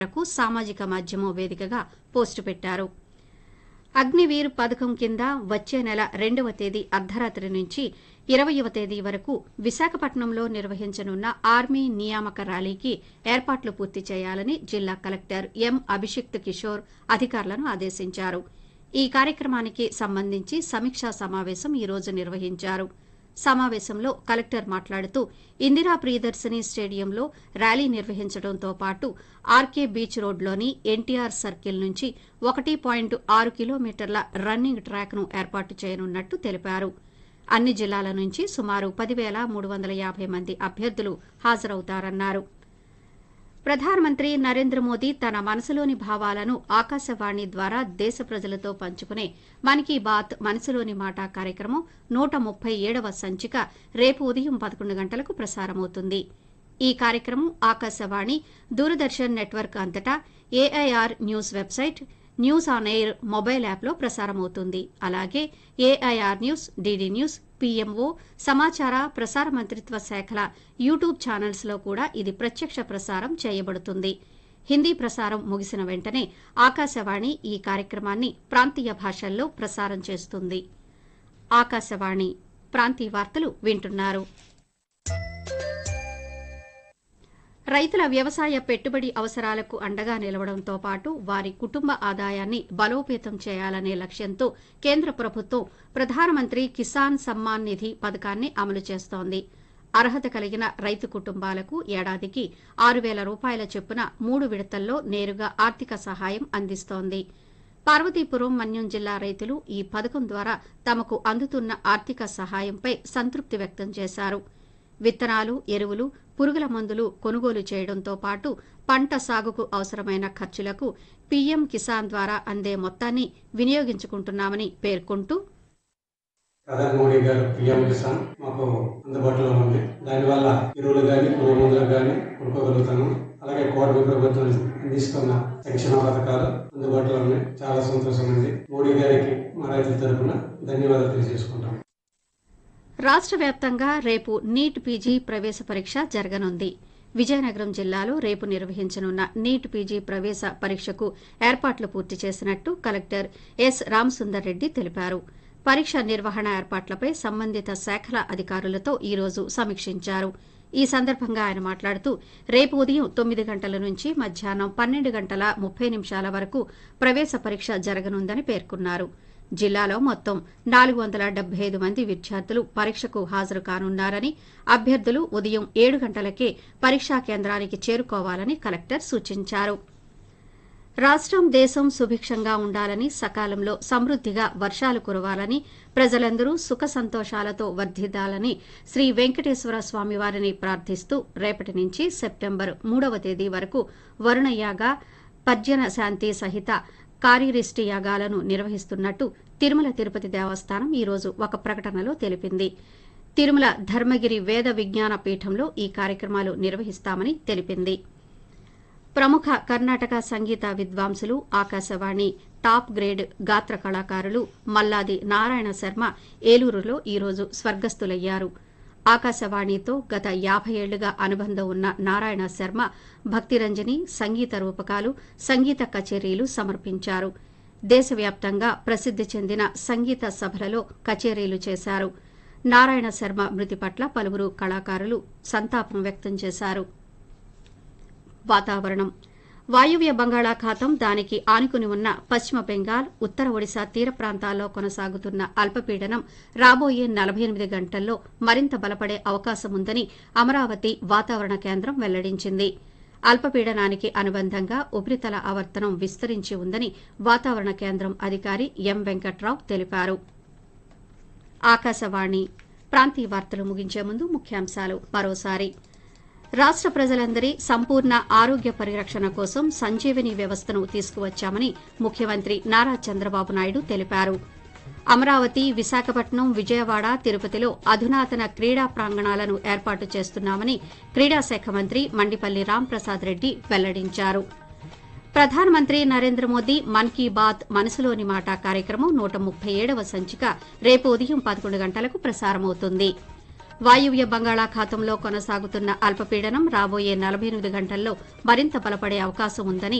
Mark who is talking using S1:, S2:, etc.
S1: మేరకు సామాజిక మాధ్యమం వేదికగా పోస్టు పెట్టారు అగ్నివీర్ పథకం కింద వచ్చే నెల రెండవ తేదీ అర్ధరాత్రి నుంచి ఇరవయవ తేదీ వరకు విశాఖపట్నంలో నిర్వహించనున్న ఆర్మీ నియామక ర్యాలీకి ఏర్పాట్లు పూర్తి చేయాలని జిల్లా కలెక్టర్ ఎం అభిషిక్త్ కిషోర్ అధికారులను ఆదేశించారు ఈ కార్యక్రమానికి సంబంధించి సమీక్షా సమావేశం ఈ రోజు నిర్వహించారు సమావేశంలో కలెక్టర్ మాట్లాడుతూ ఇందిరా ప్రియదర్శిని స్టేడియంలో ర్యాలీ నిర్వహించడంతో పాటు ఆర్కే బీచ్ రోడ్లోని ఎన్టీఆర్ సర్కిల్ నుంచి ఒకటి పాయింట్ ఆరు కిలోమీటర్ల రన్నింగ్ ట్రాక్ను ఏర్పాటు చేయనున్నట్టు తెలిపారు అన్ని జిల్లాల నుంచి సుమారు పదివేల మూడు వందల యాభై మంది అభ్యర్థులు హాజరవుతారన్నారు ప్రధానమంత్రి నరేంద్ర మోదీ తన మనసులోని భావాలను ఆకాశవాణి ద్వారా దేశ ప్రజలతో పంచుకునే మన్ కీ బాత్ మనసులోని మాట కార్యక్రమం నూట ముప్పై ఏడవ సంచిక రేపు ఉదయం పదకొండు గంటలకు ప్రసారమవుతుంది ఈ కార్యక్రమం ఆకాశవాణి దూరదర్శన్ నెట్వర్క్ అంతటా AIR news website news on air mobile యాప్లో ప్రసారమవుతుంది అలాగే AIR news DD news PMO సమాచార ప్రసార మంత్రిత్వ శాఖల యూట్యూబ్ ఛానల్స్లో కూడా ఇది ప్రత్యక్ష ప్రసారం చేయబడుతుంది హిందీ ప్రసారం ముగిసిన వెంటనే ఆకాశవాణి ఈ కార్యక్రమాన్ని ప్రాంతీయ భాషల్లో ప్రసారం చేస్తుంది ఆకాశవాణి ప్రాంతీయ వార్తలు వింటున్నారు రైతుల వ్యవసాయ పెట్టుబడి అవసరాలకు అండగా నిలవడంతో పాటు వారి కుటుంబ ఆదాయాన్ని బలోపేతం చేయాలనే లక్ష్యంతో కేంద్ర ప్రభుత్వం ప్రధానమంత్రి కిసాన్ సమ్మాన్ నిధి పథకాన్ని అమలు చేస్తోంది అర్హత కలిగిన రైతు కుటుంబాలకు ఏడాదికి ఆరు వేల రూపాయల చొప్పున మూడు విడతల్లో నేరుగా ఆర్థిక సహాయం అందిస్తోంది పార్వతీపురం మన్యం జిల్లా రైతులు ఈ పథకం ద్వారా తమకు అందుతున్న ఆర్థిక సహాయంపై సంతృప్తి వ్యక్తం చేశారు విత్తనాలు ఎరువులు పురుగుల మందులు కొనుగోలు చేయడంతో పాటు పంట సాగుకు అవసరమైన ఖర్చులకు పీఎం కిసాన్ ద్వారా అందే మొత్తాన్ని వినియోగించుకుంటున్నామని పేర్కొంటూ
S2: ప్రధాని మోడీ గారు పిఎం కిసాన్ మాకు అందుబాటులో ఉంది దానివల్ల ఎరువులు కానీ పురుగు మందులు కానీ కొనుక్కోగలుగుతాము అలాగే కోటి ప్రభుత్వం అందిస్తున్న సంక్షేమ పథకాలు అందుబాటులో ఉన్నాయి చాలా సంతోషం ఉంది మోడీ గారికి మా రైతుల తరఫున ధన్యవాదాలు తెలియజేసుకుంటాం
S1: రాష్ట్ర వ్యాప్తంగా రేపు నీట్ పీజీ ప్రవేశ పరీక్ష జరగనుంది విజయనగరం జిల్లాలో రేపు నిర్వహించనున్న నీట్ పీజీ ప్రవేశ పరీక్షకు ఏర్పాట్లు పూర్తి చేసినట్టు కలెక్టర్ ఎస్ రామసుందర్ రెడ్డి తెలిపారు పరీక్ష నిర్వహణ ఏర్పాట్లపై సంబంధిత శాఖల అధికారులతో ఈ రోజు సమీక్షించారు ఈ సందర్భంగా ఆయన మాట్లాడుతూ రేపు ఉదయం తొమ్మిది గంటల నుంచి మధ్యాహ్నం పన్నెండు గంటల ముప్పై నిమిషాల వరకు ప్రవేశ పరీక్ష జరగనుందని పేర్కొన్నారు జిల్లాలో మొత్తం నాలుగు వందల డెబ్బై ఐదు మంది విద్యార్థులు పరీక్షకు హాజరు కానున్నారని అభ్యర్థులు ఉదయం ఏడు గంటలకే పరీక్షా కేంద్రానికి చేరుకోవాలని కలెక్టర్ సూచించారు రాష్టం దేశం సుభిక్షంగా ఉండాలని సకాలంలో సమృద్దిగా వర్షాలు కురవాలని ప్రజలందరూ సుఖ సంతోషాలతో వర్ధిల్లాలని శ్రీ వెంకటేశ్వర స్వామివారిని ప్రార్థిస్తూ రేపటి నుంచి సెప్టెంబర్ మూడవ తేదీ వరకు వరుణయాగ పర్జన శాంతి సహిత కార్యరిష్టి యాగాలను నిర్వహిస్తున్నట్టు తిరుమల తిరుపతి దేవస్థానం ఈ రోజు ఒక ప్రకటనలో తెలిపింది తిరుమల ధర్మగిరి వేద విజ్ఞాన పీఠంలో ఈ కార్యక్రమాలు నిర్వహిస్తామని తెలిపింది ప్రముఖ కర్ణాటక సంగీత విద్వాంసులు ఆకాశవాణి టాప్ గ్రేడ్ గాత్ర కళాకారులు మల్లాది నారాయణ శర్మ ఏలూరులో ఈరోజు స్వర్గస్థులయ్యారు ఆకాశవాణితో గత యాభై ఏళ్లుగా అనుబంధం ఉన్న నారాయణ శర్మ భక్తిరంజని సంగీత రూపకాలు సంగీత కచేరీలు సమర్పించారు దేశవ్యాప్తంగా ప్రసిద్ది చెందిన సంగీత సభలలో కచేరీలు చేశారు నారాయణ శర్మ మృతి పట్ల పలువురు కళాకారులు సంతాపం వ్యక్తం చేశారు వాతావరణం వాయువ్య బంగాళాఖాతం దానికి ఆనుకుని ఉన్న పశ్చిమ బెంగాల్ ఉత్తర ఒడిశా తీర ప్రాంతాల్లో కొనసాగుతున్న అల్పపీడనం రాబోయే నలభై ఎనిమిది గంటల్లో మరింత బలపడే అవకాశం ఉందని అమరావతి వాతావరణ కేంద్రం వెల్లడించింది అల్పపీడనానికి అనుబంధంగా ఉపరితల ఆవర్తనం విస్తరించి ఉందని వాతావరణ కేంద్రం అధికారి ఎం వెంకట్రావు తెలిపారు ఆకాశవాణి ప్రాంతీయ వార్తలు ముగించే ముందు ముఖ్యాంశాలు మరోసారి రాష్ట్ర ప్రజలందరి సంపూర్ణ ఆరోగ్య పరిరక్షణ కోసం సంజీవని వ్యవస్థను తీసుకువచ్చామని ముఖ్యమంత్రి నారా చంద్రబాబు నాయుడు తెలిపారు అమరావతి విశాఖపట్నం విజయవాడ తిరుపతిలో అధునాతన క్రీడా ప్రాంగణాలను ఏర్పాటు చేస్తున్నామని క్రీడా శాఖ మంత్రి మండిపల్లి రాంప్రసాద్ రెడ్డి వెల్లడించారు ప్రధానమంత్రి నరేంద్ర మోదీ మన్ కీ బాత్ మనసులోని మాట కార్యక్రమం నూట ముప్పై ఏడవ సంచిక రేపు ఉదయం పదకొండు గంటలకు ప్రసారమవుతుంది వాయువ్య బంగాళాఖాతంలో కొనసాగుతున్న అల్పపీడనం రాబోయే నలభై ఎనిమిది గంటల్లో మరింత బలపడే అవకాశం ఉందని